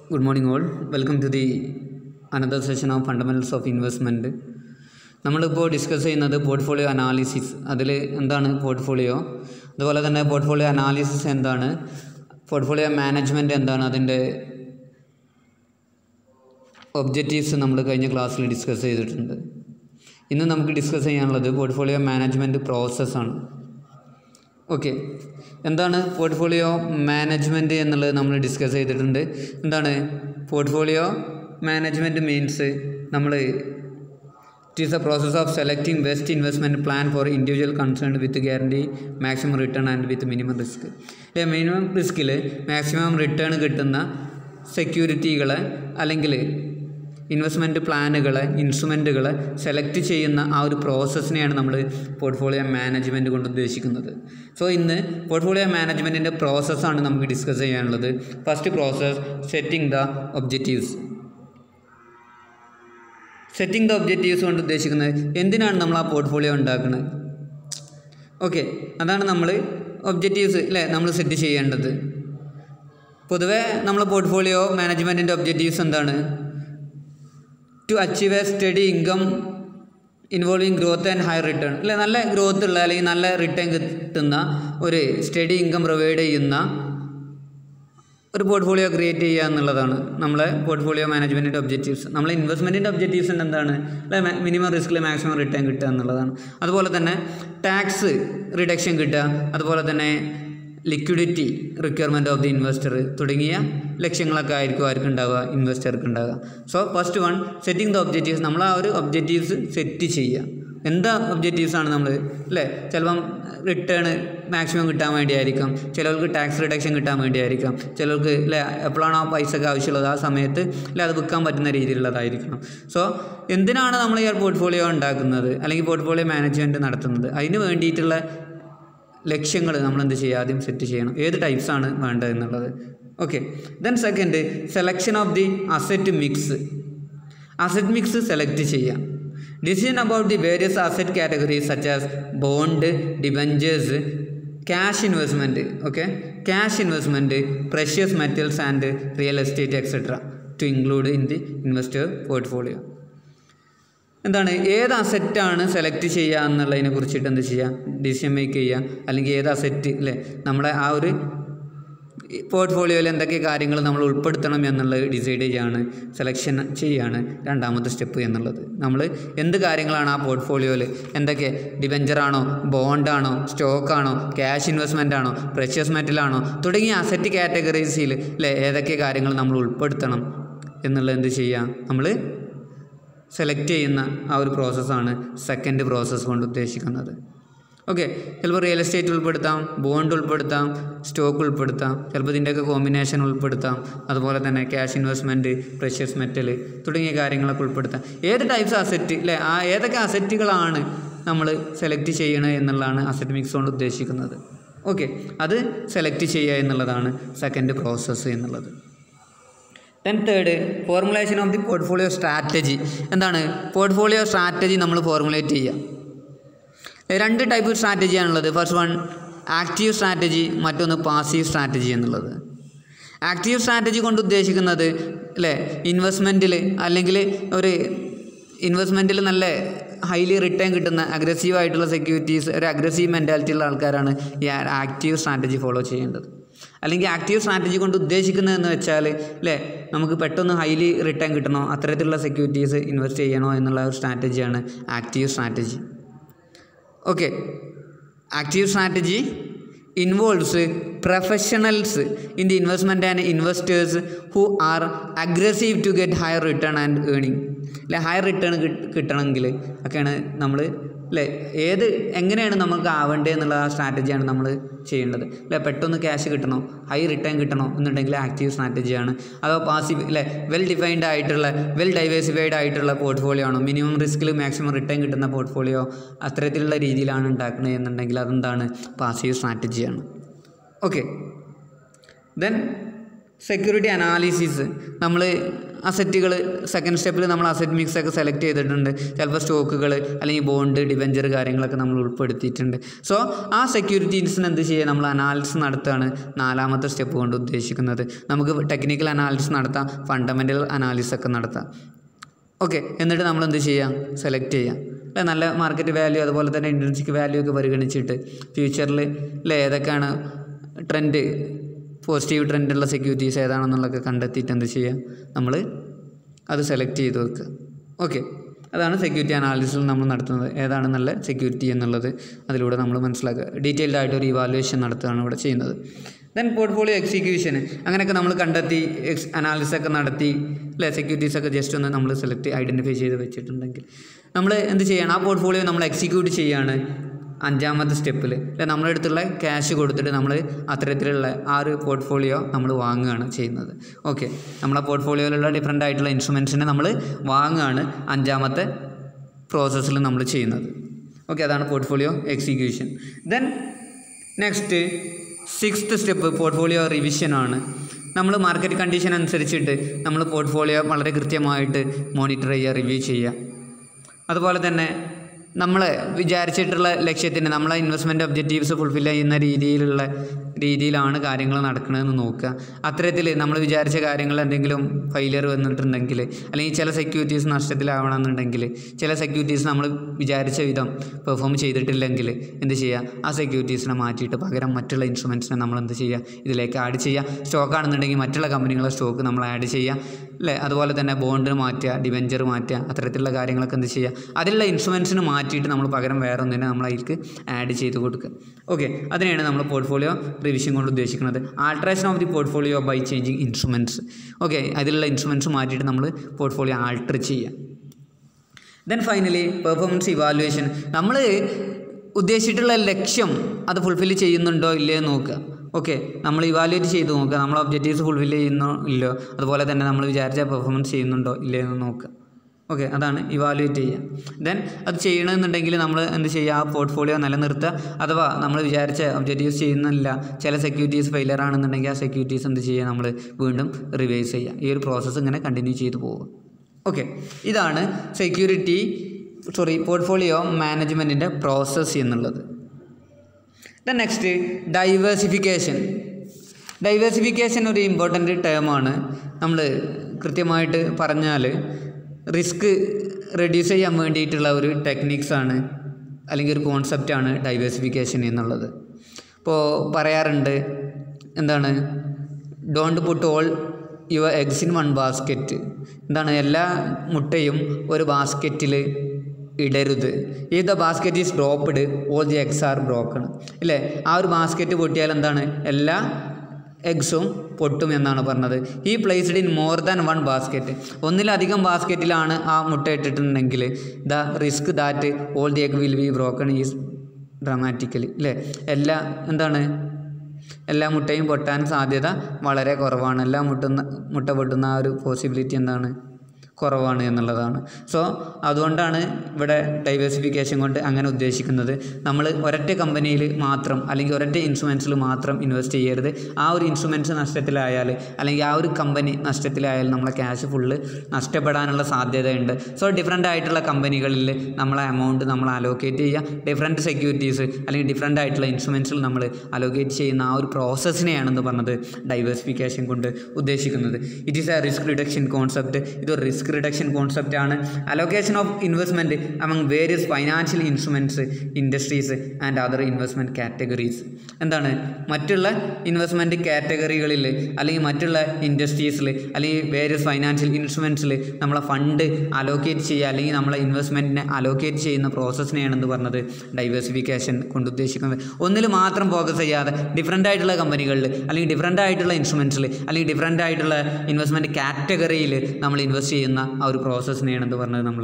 Good morning, all. Welcome to the another session of Fundamentals of Investment. നമ്മളിപ്പോൾ discuss ചെയ്യുന്നത് portfolio analysis അതിൽ എന്താണ് portfolio അതുപോലെ തന്നെ പോർട്ട്ഫോളിയോ അനാലിസിസ് എന്താണ് പോർട്ട്ഫോളിയോ മാനേജ്മെൻറ്റ് എന്താണ് അതിൻ്റെ ഒബ്ജക്റ്റീവ്സ് നമ്മൾ കഴിഞ്ഞ ക്ലാസ്സിൽ ഡിസ്കസ് ചെയ്തിട്ടുണ്ട് ഇന്ന് നമുക്ക് ഡിസ്കസ് ചെയ്യാനുള്ളത് പോർട്ട്ഫോളിയോ മാനേജ്മെൻറ്റ് പ്രോസസ്സാണ് ഓക്കെ എന്താണ് പോർട്ട്ഫോളിയോ മാനേജ്മെൻറ്റ് എന്നുള്ളത് നമ്മൾ ഡിസ്കസ് ചെയ്തിട്ടുണ്ട് എന്താണ് പോർട്ട്ഫോളിയോ മാനേജ്മെൻറ്റ് മീൻസ് നമ്മൾ it is a process of selecting best investment plan for individual concern with guarantee maximum return and with minimum risk അല്ലെ മിനിമം റിസ്കിൽ മാക്സിമം റിട്ടേൺ കിട്ടുന്ന സെക്യൂരിറ്റികളെ അല്ലെങ്കിൽ ഇൻവെസ്റ്റ്മെൻറ്റ് പ്ലാനുകളെ ഇൻസ്ട്രുമെൻറ്റുകളെ സെലക്ട് ചെയ്യുന്ന ആ ഒരു പ്രോസസ്സിനെയാണ് നമ്മൾ പോർട്ട്ഫോളിയോ മാനേജ്മെൻറ്റ് കൊണ്ട് ഉദ്ദേശിക്കുന്നത് സോ ഇന്ന് പോർട്ട്ഫോളിയോ മാനേജ്മെൻറ്റിൻ്റെ പ്രോസസ്സാണ് നമുക്ക് ഡിസ്കസ് ചെയ്യാനുള്ളത് first process setting the objectives setting the objectives കൊണ്ട് ഉദ്ദേശിക്കുന്നത് എന്തിനാണ് നമ്മൾ ആ പോർട്ട്ഫോളിയോ ഉണ്ടാക്കുന്നത് ഓക്കെ അതാണ് നമ്മൾ ഒബ്ജക്റ്റീവ്സ് അല്ലേ നമ്മൾ സെറ്റ് ചെയ്യേണ്ടത് പൊതുവേ നമ്മൾ പോർട്ട്ഫോളിയോ മാനേജ്മെൻറ്റിൻ്റെ ഒബ്ജക്റ്റീവ്സ് എന്താണ് to achieve a steady income involving growth and high return അല്ലെ നല്ല ഗ്രോത്ത് ഉള്ള അല്ലെങ്കിൽ നല്ല റിട്ടേൺ കിട്ടുന്ന ഒരു സ്റ്റഡി ഇൻകം പ്രൊവൈഡ് ചെയ്യുന്ന ഒരു പോർട്ട്ഫോളിയോ ക്രിയേറ്റ് ചെയ്യുക എന്നുള്ളതാണ് നമ്മളെ പോർട്ട്ഫോളിയോ മാനേജ്മെൻറ്റിൻ്റെ ഒബ്ജക്റ്റീവ്സ് നമ്മളെ ഇൻവെസ്റ്റ്മെൻറ്റിൻ്റെ ഒബ്ജക്റ്റീവ്സ് എന്താണ് അല്ലെ മിനിമം റിസ്കിൽ മാക്സിമം റിട്ടേൺ കിട്ടുക എന്നുള്ളതാണ് അതുപോലെ തന്നെ ടാക്സ് റിഡക്ഷൻ കിട്ടുക അതുപോലെ തന്നെ liquidity requirement of the investor തുടങ്ങിയ ലക്ഷ്യങ്ങളൊക്കെ ആയിരിക്കും ആർക്കും ഉണ്ടാവുക ഇൻവെസ്റ്റർക്ക് ഉണ്ടാവുക so first one setting the objectives നമ്മൾ ആ ഒരു ഒബ്ജക്റ്റീവ്സ് സെറ്റ് ചെയ്യുക എന്താ ഒബ്ജക്റ്റീവ്സ് ആണ് നമ്മൾ അല്ലേ ചിലപ്പം റിട്ടേൺ മാക്സിമം കിട്ടാൻ വേണ്ടിയായിരിക്കും ചിലർക്ക് ടാക്സ് റിഡക്ഷൻ കിട്ടാൻ വേണ്ടിയായിരിക്കും ചിലർക്ക് അല്ലേ എപ്പോഴാണോ ആ പൈസക്ക് ആവശ്യമുള്ളത് ആ സമയത്ത് അല്ലെ അത് വിൽക്കാൻ പറ്റുന്ന രീതിയിലുള്ളതായിരിക്കണം സോ എന്തിനാണ് നമ്മൾ ഈ പോർട്ട്ഫോളിയോ ഉണ്ടാക്കുന്നത് അല്ലെങ്കിൽ പോർട്ട്ഫോളിയോ മാനേജ്മെൻറ്റ് നടത്തുന്നത് അതിന് വേണ്ടിയിട്ടുള്ള ലക്ഷ്യങ്ങൾ നമ്മൾ എന്ത് ചെയ്യുക ആദ്യം സെറ്റ് ചെയ്യണം ഏത് ടൈപ്സ് ആണ് വേണ്ടത് എന്നുള്ളത് okay then second selection of the asset mix asset mix select ചെയ്യാം decision about the various asset categories such as bond debentures cash investment okay cash investment precious metals and real estate etcetera to include in the investor portfolio എന്താണ് ഏത് അസറ്റാണ് select ചെയ്യുക എന്നുള്ളതിനെ കുറിച്ചിട്ട് എന്ത് ചെയ്യുക decision make ചെയ്യുക അല്ലെങ്കിൽ ഏത് അസറ്റ് അല്ലേ നമ്മുടെ ആ ഒരു പോർട്ട്ഫോളിയോയിൽ എന്തൊക്കെ കാര്യങ്ങൾ നമ്മൾ ഉൾപ്പെടുത്തണം എന്നുള്ളത് ഡിസൈഡ് ചെയ്യാണ് സെലക്ഷൻ ചെയ്യാണ് രണ്ടാമത്തെ സ്റ്റെപ്പ് എന്നുള്ളത് നമ്മൾ എന്ത് കാര്യങ്ങളാണ് ആ പോർട്ട്ഫോളിയോയിൽ എന്തൊക്കെ ഡിബഞ്ചറാണോ ബോണ്ടാണോ സ്റ്റോക്കാണോ ക്യാഷ് ഇൻവെസ്റ്റ്മെൻ്റ് ആണോ പ്രഷ്യസ് മെറ്റലാണോ തുടങ്ങിയ അസറ്റ് കാറ്റഗറീസിൽ അല്ലേ ഏതൊക്കെ കാര്യങ്ങൾ നമ്മൾ ഉൾപ്പെടുത്തണം എന്നുള്ളത് എന്ത് ചെയ്യുക നമ്മൾ സെലക്ട് ചെയ്യുന്ന ആ ഒരു പ്രോസസ്സാണ് സെക്കൻഡ് പ്രോസസ്സ് കൊണ്ട് ഉദ്ദേശിക്കുന്നത് ഓക്കെ ചിലപ്പോൾ റിയൽ എസ്റ്റേറ്റ് ഉൾപ്പെടുത്താം ബോണ്ട് ഉൾപ്പെടുത്താം സ്റ്റോക്ക് ഉൾപ്പെടുത്താം ചിലപ്പോൾ ഇതിൻ്റെയൊക്കെ കോമ്പിനേഷൻ ഉൾപ്പെടുത്താം അതുപോലെ തന്നെ ക്യാഷ് ഇൻവെസ്റ്റ്മെൻറ്റ് പ്രഷ്യസ് മെറ്റൽ തുടങ്ങിയ കാര്യങ്ങളൊക്കെ ഉൾപ്പെടുത്താം ഏത് ടൈപ്സ് അസറ്റ് അല്ലേ ആ ഏതൊക്കെ അസറ്റുകളാണ് നമ്മൾ സെലക്ട് ചെയ്യണത് എന്നുള്ളതാണ് അസറ്റ് മിക്സ് കൊണ്ട് ഉദ്ദേശിക്കുന്നത് ഓക്കെ അത് സെലക്ട് ചെയ്യുക എന്നുള്ളതാണ് സെക്കൻഡ് പ്രോസസ്സ് എന്നുള്ളത് then third formulation of the portfolio strategy എന്താണ് പോർട്ട്ഫോളിയോ സ്ട്രാറ്റജി നമ്മൾ ഫോർമുലേറ്റ് ചെയ്യുക രണ്ട് ടൈപ്പ് സ്ട്രാറ്റജിയാണുള്ളത് ഫസ്റ്റ് വൺ ആക്റ്റീവ് സ്ട്രാറ്റജി മറ്റൊന്ന് പാസീവ് സ്ട്രാറ്റജി എന്നുള്ളത് ആക്റ്റീവ് സ്ട്രാറ്റജി കൊണ്ട് ഉദ്ദേശിക്കുന്നത് അല്ലേ ഇൻവെസ്റ്റ്മെൻറ്റിൽ അല്ലെങ്കിൽ ഒരു ഇൻവെസ്റ്റ്മെൻറ്റിൽ നല്ല ഹൈലി റിട്ടേൺ കിട്ടുന്ന അഗ്രസീവ് ആയിട്ടുള്ള സെക്യൂരിറ്റീസ് ഒരു അഗ്രസീവ് മെൻറ്റാലിറ്റി ഉള്ള ആൾക്കാരാണ് ഈ ആക്റ്റീവ് സ്ട്രാറ്റജി ഫോളോ ചെയ്യേണ്ടത് അല്ലെങ്കിൽ ആക്റ്റീവ് സ്ട്രാറ്റജി കൊണ്ട് ഉദ്ദേശിക്കുന്നതെന്ന് വെച്ചാൽ അല്ലേ നമുക്ക് പെട്ടെന്ന് ഹൈലി റിട്ടേൺ കിട്ടണോ അത്തരത്തിലുള്ള സെക്യൂരിറ്റീസ് ഇൻവെസ്റ്റ് ചെയ്യണോ എന്നുള്ള ഒരു സ്ട്രാറ്റജിയാണ് active strategy okay active strategy involves professionals in the investment and investors who are aggressive to get higher return and ഏണിങ് അല്ലെ ഹയർ റിട്ടേൺ കിട്ടണമെങ്കിൽ ഒക്കെയാണ് നമ്മൾ അല്ലേ ഏത് എങ്ങനെയാണ് നമുക്ക് ആവേണ്ടത് എന്നുള്ള ആ സ്ട്രാറ്റജിയാണ് നമ്മൾ ചെയ്യേണ്ടത് അല്ലെ പെട്ടെന്ന് ക്യാഷ് കിട്ടണോ ഹൈ റിട്ടേൺ കിട്ടണോ എന്നുണ്ടെങ്കിൽ ആക്റ്റീവ് സ്ട്രാറ്റജിയാണ് അതോ പാസീവ് അല്ലെ വെൽ ഡിഫൈൻഡ് ആയിട്ടുള്ള വെൽ ഡൈവേഴ്സിഫൈഡ് ആയിട്ടുള്ള പോർട്ട്ഫോളിയോ ആണോ മിനിമം റിസ്കിൽ മാക്സിമം റിട്ടേൺ കിട്ടുന്ന പോർട്ട്ഫോളിയോ അത്തരത്തിലുള്ള രീതിയിലാണ് ഉണ്ടാക്കുന്നത് എന്നുണ്ടെങ്കിൽ അതെന്താണ് പാസീവ് സ്ട്രാറ്റജിയാണ് ഓക്കെ ദെൻ സെക്യൂരിറ്റി അനാലിസിസ് നമ്മൾ അസറ്റുകൾ സെക്കൻഡ് സ്റ്റെപ്പിൽ നമ്മൾ അസറ്റ് മിക്സ് ഒക്കെ സെലക്ട് ചെയ്തിട്ടുണ്ട് ചിലപ്പോൾ സ്റ്റോക്കുകൾ അല്ലെങ്കിൽ ബോണ്ട് ഡിബഞ്ചർ കാര്യങ്ങളൊക്കെ നമ്മൾ ഉൾപ്പെടുത്തിയിട്ടുണ്ട് സോ ആ സെക്യൂരിറ്റീസിന് എന്ത് ചെയ്യുക നമ്മൾ അനാലിസിസ് നടത്തുകയാണ് നാലാമത്തെ സ്റ്റെപ്പ് കൊണ്ട് ഉദ്ദേശിക്കുന്നത് നമുക്ക് ടെക്നിക്കൽ അനാലിസിസ് നടത്താം ഫണ്ടമെൻ്റൽ അനാലിസിസ് ഒക്കെ നടത്താം ഓക്കെ എന്നിട്ട് നമ്മൾ എന്ത് ചെയ്യാം സെലക്ട് ചെയ്യാം അല്ലെ നല്ല മാർക്കറ്റ് വാല്യൂ അതുപോലെ തന്നെ ഇൻട്രൻസിക് വാല്യൂ ഒക്കെ പരിഗണിച്ചിട്ട് ഫ്യൂച്ചറിൽ അല്ലെ ഏതൊക്കെയാണ് ട്രെൻഡ് പോസിറ്റീവ് ട്രെൻഡുള്ള സെക്യൂരിറ്റീസ് ഏതാണെന്നുള്ളതൊക്കെ കണ്ടെത്തിയിട്ട് എന്ത് ചെയ്യുക നമ്മൾ അത് സെലക്ട് ചെയ്ത് വെക്കുക ഓക്കെ അതാണ് സെക്യൂരിറ്റി അനാലിസിസ് നമ്മൾ നടത്തുന്നത് ഏതാണ് നല്ല സെക്യൂരിറ്റി എന്നുള്ളത് അതിലൂടെ നമ്മൾ മനസ്സിലാക്കുക ഡീറ്റെയിൽഡ് ആയിട്ട് ഒരു ഇവാലുവേഷൻ നടത്തുകയാണ് ഇവിടെ ചെയ്യുന്നത് ദെൻ പോർട്ട്ഫോളിയോ എക്സിക്യൂഷൻ അങ്ങനെയൊക്കെ നമ്മൾ കണ്ടെത്തി എക്സ് അനാലിസിസ് ഒക്കെ നടത്തി അല്ലേ സെക്യൂരിറ്റീസ് ഒക്കെ ജസ്റ്റ് ഒന്ന് നമ്മൾ സെലക്ട് ഐഡൻറ്റിഫൈ ചെയ്ത് വെച്ചിട്ടുണ്ടെങ്കിൽ നമ്മൾ എന്ത് ചെയ്യണം ആ പോർട്ട്ഫോളിയോ നമ്മൾ എക്സിക്യൂട്ട് ചെയ്യാണ് അഞ്ചാമത്തെ സ്റ്റെപ്പിൽ അല്ലെ നമ്മുടെ അടുത്തുള്ള ക്യാഷ് കൊടുത്തിട്ട് നമ്മൾ അത്തരത്തിലുള്ള ആ ഒരു പോർട്ട്ഫോളിയോ നമ്മൾ വാങ്ങുകയാണ് ചെയ്യുന്നത് ഓക്കെ നമ്മളെ പോർട്ട്ഫോളിയോയിലുള്ള ഡിഫറെൻ്റ് ആയിട്ടുള്ള ഇൻസ്ട്രുമെൻസിനെ നമ്മൾ വാങ്ങുകയാണ് അഞ്ചാമത്തെ പ്രോസസ്സിൽ നമ്മൾ ചെയ്യുന്നത് ഓക്കെ അതാണ് portfolio execution then next sixth step portfolio റിവിഷനാണ് നമ്മൾ മാർക്കറ്റ് കണ്ടീഷൻ അനുസരിച്ചിട്ട് നമ്മൾ പോർട്ട്ഫോളിയോ വളരെ കൃത്യമായിട്ട് മോണിറ്റർ ചെയ്യുക റിവ്യൂ ചെയ്യുക അതുപോലെ തന്നെ നമ്മൾ വിചാരിച്ചിട്ടുള്ള ലക്ഷ്യത്തിന് നമ്മളെ ഇൻവെസ്റ്റ്മെൻറ്റ് ഒബ്ജക്റ്റീവ്സ് ഫുൾഫിൽ ചെയ്യുന്ന രീതിയിലുള്ള രീതിയിലാണ് കാര്യങ്ങൾ നടക്കണമെന്ന് നോക്കുക അത്തരത്തിൽ നമ്മൾ വിചാരിച്ച കാര്യങ്ങൾ എന്തെങ്കിലും ഫെയിലിയർ വന്നിട്ടുണ്ടെങ്കിൽ അല്ലെങ്കിൽ ചില സെക്യൂരിറ്റീസ് നഷ്ടത്തിലാവണമെന്നുണ്ടെങ്കിൽ ചില സെക്യൂരിറ്റീസ് നമ്മൾ വിചാരിച്ച വിധം പെർഫോം ചെയ്തിട്ടില്ലെങ്കിൽ എന്ത് ചെയ്യുക ആ സെക്യൂരിറ്റീസിനെ മാറ്റിയിട്ട് പകരം മറ്റുള്ള ഇൻസ്ട്രുമെൻസിനെ നമ്മൾ എന്ത് ചെയ്യുക ഇതിലേക്ക് ആഡ് ചെയ്യുക സ്റ്റോക്ക് ആണെന്നുണ്ടെങ്കിൽ മറ്റുള്ള കമ്പനികളുടെ സ്റ്റോക്ക് നമ്മൾ ആഡ് ചെയ്യുക അല്ലേ അതുപോലെ തന്നെ ബോണ്ട് മാറ്റുക ഡിവെഞ്ചർ മാറ്റുക അത്തരത്തിലുള്ള കാര്യങ്ങളൊക്കെ എന്ത് ചെയ്യുക അതിലുള്ള ഇൻസ്ട്രുമെൻസിന് മാറ്റിയിട്ട് നമ്മൾ പകരം വേറെ ഒന്നിനെ നമ്മൾ അതിലേക്ക് ആഡ് ചെയ്ത് കൊടുക്കുക ഓക്കെ അതിനെയാണ് നമ്മൾ പോർട്ട്ഫോളിയോ റിവിഷൻ കൊണ്ട് ഉദ്ദേശിക്കുന്നത് alteration of the portfolio by changing instruments okay അതിലുള്ള ഇൻസ്ട്രുമെൻറ്റ്സ് മാറ്റിയിട്ട് നമ്മൾ പോർട്ട്ഫോളിയോ ആൾട്ടർ ചെയ്യുക ദെൻ ഫൈനലി പെർഫോമൻസ് ഇവാലുവേഷൻ നമ്മൾ ഉദ്ദേശിച്ചിട്ടുള്ള ലക്ഷ്യം അത് ഫുൾഫിൽ ചെയ്യുന്നുണ്ടോ ഇല്ലയോ എന്ന് നോക്കുക ഓക്കെ നമ്മൾ ഇവാലുവേറ്റ് ചെയ്ത് നോക്കുക നമ്മൾ ഒബ്ജക്റ്റീവ്സ് ഫുൾഫിൽ ചെയ്യുന്നോ ഇല്ലയോ അതുപോലെ തന്നെ നമ്മൾ വിചാരിച്ച പെർഫോമൻസ് ചെയ്യുന്നുണ്ടോ ഇല്ലയോ എന്ന് നോക്കുക ഓക്കെ അതാണ് ഇവാലുവേറ്റ് ചെയ്യുക ദെൻ അത് ചെയ്യണമെന്നുണ്ടെങ്കിൽ നമ്മൾ എന്ത് ചെയ്യുക ആ പോർട്ട്ഫോളിയോ നിലനിർത്തുക അഥവാ നമ്മൾ വിചാരിച്ച ഒബ്ജക്റ്റീവ്സ് ചെയ്യുന്നില്ല ചില സെക്യൂരിറ്റീസ് ഫെയിലിയർ ആണെന്നുണ്ടെങ്കിൽ ആ സെക്യൂരിറ്റീസ് എന്ത് ചെയ്യുക നമ്മൾ വീണ്ടും റിവൈസ് ചെയ്യുക ഈ ഒരു പ്രോസസ്സ് ഇങ്ങനെ കണ്ടിന്യൂ ചെയ്ത് പോവുക ഓക്കെ ഇതാണ് സെക്യൂരിറ്റി സോറി പോർട്ട്ഫോളിയോ മാനേജ്മെൻറ്റിൻ്റെ പ്രോസസ്സ് എന്നുള്ളത് ദ നെക്സ്റ്റ് ഡൈവേഴ്സിഫിക്കേഷൻ ഡൈവേഴ്സിഫിക്കേഷൻ ഒരു ഇമ്പോർട്ടൻ്റ് ടേമാണ് നമ്മൾ കൃത്യമായിട്ട് പറഞ്ഞാൽ റിസ്ക് റെഡ്യൂസ് ചെയ്യാൻ വേണ്ടിയിട്ടുള്ള ഒരു ടെക്നിക്സാണ് അല്ലെങ്കിൽ ഒരു കോൺസെപ്റ്റാണ് ഡൈവേഴ്സിഫിക്കേഷൻ എന്നുള്ളത് ഇപ്പോൾ പറയാറുണ്ട് എന്താണ് don't put all your eggs in one basket എന്താണ് എല്ലാ മുട്ടയും ഒരു ബാസ്ക്കറ്റിൽ ഇടരുത് ഈ the basket is dropped all the eggs are broken ഇല്ലേ ആ ഒരു ബാസ്ക്കറ്റ് പൊട്ടിയാൽ എന്താണ് എല്ലാ എഗ്സും പൊട്ടും എന്നാണ് പറഞ്ഞത് ഈ placed in more than one basket ഒന്നിലധികം ബാസ്ക്കറ്റിലാണ് ആ മുട്ട ഇട്ടിട്ടുണ്ടെങ്കിൽ the risk that all the egg will be broken is dramatically അല്ലേ എല്ലാ എന്താണ് എല്ലാ മുട്ടയും പൊട്ടാൻ സാധ്യത വളരെ കുറവാണ് എല്ലാ മുട്ടുന്ന മുട്ട പൊട്ടുന്ന ആ ഒരു പോസിബിലിറ്റി എന്താണ് കുറവാണ് എന്നുള്ളതാണ് സോ അതുകൊണ്ടാണ് ഇവിടെ ഡൈവേഴ്സിഫിക്കേഷൻ കൊണ്ട് അങ്ങനെ ഉദ്ദേശിക്കുന്നത് നമ്മൾ ഒരൊറ്റ കമ്പനിയിൽ മാത്രം അല്ലെങ്കിൽ ഒരൊറ്റ ഇൻസ്ട്രുമെൻസിൽ മാത്രം ഇൻവെസ്റ്റ് ചെയ്യരുത് ആ ഒരു ഇൻസ്ട്രുമെൻസ് നഷ്ടത്തിലായാൽ അല്ലെങ്കിൽ ആ ഒരു കമ്പനി നഷ്ടത്തിലായാൽ നമ്മളെ ക്യാഷ് ഫുള്ള് നഷ്ടപ്പെടാനുള്ള സാധ്യതയുണ്ട് സോ ഡിഫറെൻ്റ് ആയിട്ടുള്ള കമ്പനികളിൽ നമ്മളെ എമൗണ്ട് നമ്മൾ അലോക്കേറ്റ് ചെയ്യുക ഡിഫറെൻറ്റ് സെക്യൂരിറ്റീസ് അല്ലെങ്കിൽ ഡിഫറെൻ്റ് ആയിട്ടുള്ള ഇൻസ്ട്രുമെൻസിൽ നമ്മൾ അലോക്കേറ്റ് ചെയ്യുന്ന ആ ഒരു പ്രോസസ്സിനെയാണെന്ന് പറഞ്ഞത് ഡൈവേഴ്സിഫിക്കേഷൻ കൊണ്ട് ഉദ്ദേശിക്കുന്നത് it is a risk reduction concept ഇതൊരു റിസ്ക് റിഡക്ഷൻ കോൺസെപ്റ്റ് ആണ് allocation of investment among various financial instruments industries and other investment categories എന്താണ് മറ്റുള്ള ഇൻവെസ്റ്റ്മെൻറ്റ് കാറ്റഗറികളിൽ അല്ലെങ്കിൽ മറ്റുള്ള ഇൻഡസ്ട്രീസിൽ അല്ലെങ്കിൽ വേരിയസ് ഫൈനാൻഷ്യൽ ഇൻസ്ട്രുമെൻറ്റ്സിൽ നമ്മളെ ഫണ്ട് അലോക്കേറ്റ് ചെയ്യുക അല്ലെങ്കിൽ നമ്മളെ ഇൻവെസ്റ്റ്മെൻറ്റിനെ അലോക്കേറ്റ് ചെയ്യുന്ന പ്രോസസ്സിനെയാണ് എന്ത് പറഞ്ഞത് ഡൈവേഴ്സിഫിക്കേഷൻ കൊണ്ട് ഉദ്ദേശിക്കുന്നത് ഒന്നിൽ മാത്രം ഫോക്കസ് ചെയ്യാതെ ഡിഫറെൻ്റ് ആയിട്ടുള്ള കമ്പനികളിൽ അല്ലെങ്കിൽ ഡിഫറെൻ്റ് ആയിട്ടുള്ള ഇൻസ്ട്രുമെൻറ്റ്സിൽ അല്ലെങ്കിൽ ഡിഫറെൻ്റ് ആയിട്ടുള്ള ഇൻവെസ്റ്റ്മെൻറ്റ് കാറ്റഗറിയിൽ നമ്മൾ ഇൻവെസ്റ്റ് ചെയ്യുന്ന ആ ഒരു പ്രോസസ്സിനെയാണ് എന്ത് പറഞ്ഞത് നമ്മൾ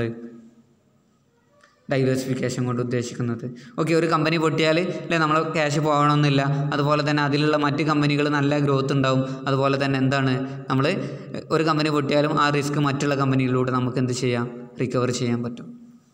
ഡൈവേഴ്സിഫിക്കേഷൻ കൊണ്ട് ഉദ്ദേശിക്കുന്നത് ഓക്കെ ഒരു കമ്പനി പൊട്ടിയാൽ അല്ലെ നമ്മൾ ക്യാഷ് പോകണമെന്നില്ല അതുപോലെ തന്നെ അതിലുള്ള മറ്റ് കമ്പനികൾ നല്ല ഗ്രോത്ത് ഉണ്ടാവും അതുപോലെ തന്നെ എന്താണ് നമ്മൾ ഒരു കമ്പനി പൊട്ടിയാലും ആ റിസ്ക് മറ്റുള്ള കമ്പനികളിലൂടെ നമുക്ക് എന്ത് ചെയ്യാം റിക്കവർ ചെയ്യാൻ പറ്റും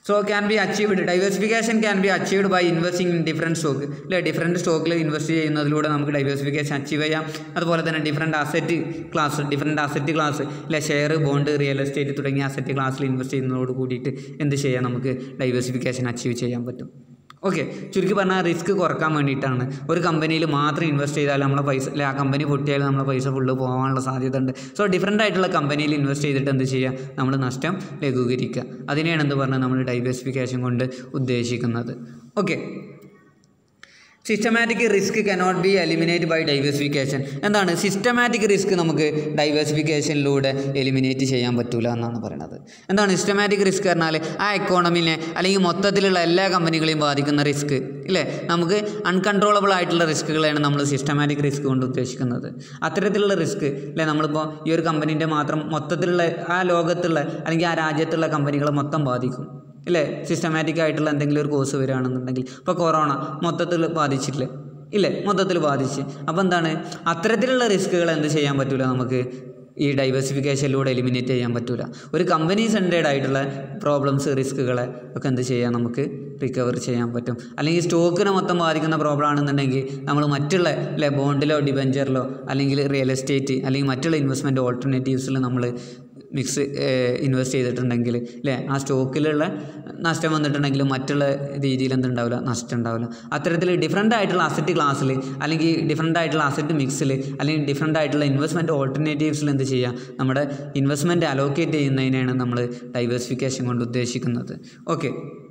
so can be achieved diversification can be achieved by investing in different stock അല്ലെ ഡിഫറെൻറ്റ് സ്റ്റോക്കിൽ ഇൻവെസ്റ്റ് ചെയ്യുന്നതിലൂടെ നമുക്ക് ഡൈവേഴ്സിഫിക്കേഷൻ അച്ചീവ് ചെയ്യാം അതുപോലെ തന്നെ different asset class different asset class അല്ലെ ഷെയർ ബോണ്ട് റിയൽ എസ്റ്റേറ്റ് തുടങ്ങിയ അസറ്റ് ക്ലാസ്സിൽ ഇൻവെസ്റ്റ് ചെയ്യുന്നതോട് കൂടിയിട്ട് എന്ത് ചെയ്യാം നമുക്ക് ഡൈവേഴ്സിഫിക്കേഷൻ അച്ചീവ് ചെയ്യാൻ പറ്റും ഓക്കെ ചുരുക്കി പറഞ്ഞാൽ റിസ്ക് കുറക്കാൻ വേണ്ടിയിട്ടാണ് ഒരു കമ്പനിയിൽ മാത്രം ഇൻവെസ്റ്റ് ചെയ്താൽ നമ്മളെ പൈസ അല്ലെ ആ കമ്പനി പൊട്ടിയാൽ നമ്മളെ പൈസ ഫുള്ള് പോകാനുള്ള സാധ്യത ഉണ്ട് സോ ഡിഫറെൻ്റ് ആയിട്ടുള്ള കമ്പനിയിൽ ഇൻവെസ്റ്റ് ചെയ്തിട്ട് എന്ത് ചെയ്യുക നമ്മൾ നഷ്ടം ലഘൂകരിക്കുക അതിനെയാണ് എന്ത് പറഞ്ഞാൽ നമ്മൾ ഡൈവേഴ്സിഫിക്കേഷൻ കൊണ്ട് ഉദ്ദേശിക്കുന്നത് okay systematic risk cannot be eliminate by diversification എന്താണ് സിസ്റ്റമാറ്റിക് റിസ്ക് നമുക്ക് ഡൈവേഴ്സിഫിക്കേഷനിലൂടെ എലിമിനേറ്റ് ചെയ്യാൻ പറ്റൂല എന്നാണ് പറയുന്നത് എന്താണ് സിസ്റ്റമാറ്റിക് റിസ്ക് പറഞ്ഞാൽ ആ എക്കോണമിനെ അല്ലെങ്കിൽ മൊത്തത്തിലുള്ള എല്ലാ കമ്പനികളെയും ബാധിക്കുന്ന റിസ്ക് ഇല്ലേ നമുക്ക് അൺകൺട്രോളബിൾ ആയിട്ടുള്ള റിസ്ക്കുകളാണ് നമ്മൾ സിസ്റ്റമാറ്റിക് റിസ്ക് കൊണ്ട് ഉദ്ദേശിക്കുന്നത് അത്തരത്തിലുള്ള റിസ്ക് അല്ലേ നമ്മളിപ്പോൾ ഈ ഒരു കമ്പനീൻ്റെ മാത്രം മൊത്തത്തിലുള്ള ആ ലോകത്തുള്ള അല്ലെങ്കിൽ ആ രാജ്യത്തുള്ള കമ്പനികളെ മൊത്തം ബാധിക്കും ഇല്ലേ സിസ്റ്റമാറ്റിക് ആയിട്ടുള്ള എന്തെങ്കിലും ഒരു കോഴ്സ് വരികയാണെന്നുണ്ടെങ്കിൽ ഇപ്പോൾ കൊറോണ മൊത്തത്തിൽ ബാധിച്ചിട്ടില്ലേ ഇല്ലേ മൊത്തത്തിൽ ബാധിച്ച് അപ്പോൾ എന്താണ് അത്തരത്തിലുള്ള റിസ്ക്കുകൾ എന്ത് ചെയ്യാൻ പറ്റില്ല നമുക്ക് ഈ ഡൈവേഴ്സിഫിക്കേഷനിലൂടെ എലിമിനേറ്റ് ചെയ്യാൻ പറ്റില്ല ഒരു കമ്പനി സെൻറ്റേഡ് ആയിട്ടുള്ള പ്രോബ്ലംസ് റിസ്ക്കുകളെ ഒക്കെ എന്ത് ചെയ്യാൻ നമുക്ക് റിക്കവർ ചെയ്യാൻ പറ്റും അല്ലെങ്കിൽ സ്റ്റോക്കിനെ മൊത്തം ബാധിക്കുന്ന പ്രോബ്ലം ആണെന്നുണ്ടെങ്കിൽ നമ്മൾ മറ്റുള്ള അല്ലെ ബോണ്ടിലോ ഡിബഞ്ചറിലോ അല്ലെങ്കിൽ റിയൽ എസ്റ്റേറ്റ് അല്ലെങ്കിൽ മറ്റുള്ള ഇൻവെസ്റ്റ്മെൻറ്റ് ഓൾട്ടർനേറ്റീവ്സിൽ നമ്മൾ മിക്സ് ഇൻവെസ്റ്റ് ചെയ്തിട്ടുണ്ടെങ്കിൽ അല്ലേ ആ സ്റ്റോക്കിലുള്ള നഷ്ടം വന്നിട്ടുണ്ടെങ്കിൽ മറ്റുള്ള രീതിയിൽ എന്തുണ്ടാവില്ല നഷ്ടം ഉണ്ടാവില്ല അത്തരത്തിൽ ഡിഫറെൻ്റ് ആയിട്ടുള്ള അസറ്റ് ക്ലാസ്സിൽ അല്ലെങ്കിൽ ഡിഫറെൻ്റ് ആയിട്ടുള്ള അസറ്റ് മിക്സിൽ അല്ലെങ്കിൽ ഡിഫറെൻ്റ് ആയിട്ടുള്ള ഇൻവെസ്റ്റ്മെൻറ്റ് ഓൾട്ടർനേറ്റീവ്സിൽ എന്ത് ചെയ്യുക നമ്മുടെ ഇൻവെസ്റ്റ്മെൻറ്റ് അലോക്കേറ്റ് ചെയ്യുന്നതിനാണ് നമ്മൾ ഡൈവേഴ്സിഫിക്കേഷൻ കൊണ്ട് ഉദ്ദേശിക്കുന്നത് ഓക്കെ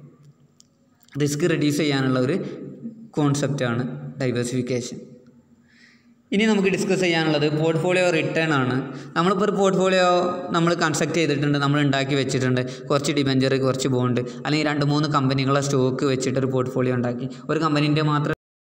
റിസ്ക് റെഡ്യൂസ് ചെയ്യാനുള്ള ഒരു കോൺസെപ്റ്റാണ് ഡൈവേഴ്സിഫിക്കേഷൻ ഇനി നമുക്ക് ഡിസ്കസ് ചെയ്യാനുള്ളത് പോർട്ട്ഫോളിയോ റിട്ടേൺ ആണ് നമ്മളിപ്പോൾ ഒരു പോർട്ട്ഫോളിയോ നമ്മൾ കൺസ്ട്രക്ട് ചെയ്തിട്ടുണ്ട് നമ്മൾ ഉണ്ടാക്കി വെച്ചിട്ടുണ്ട് കുറച്ച് ഡിബഞ്ചർ കുറച്ച് ബോണ്ട് അല്ലെങ്കിൽ രണ്ട് മൂന്ന് കമ്പനികളെ സ്റ്റോക്ക് വെച്ചിട്ട് ഒരു പോർട്ട്ഫോളിയോ ഉണ്ടാക്കി ഒരു കമ്പനീൻ്റെ മാത്രം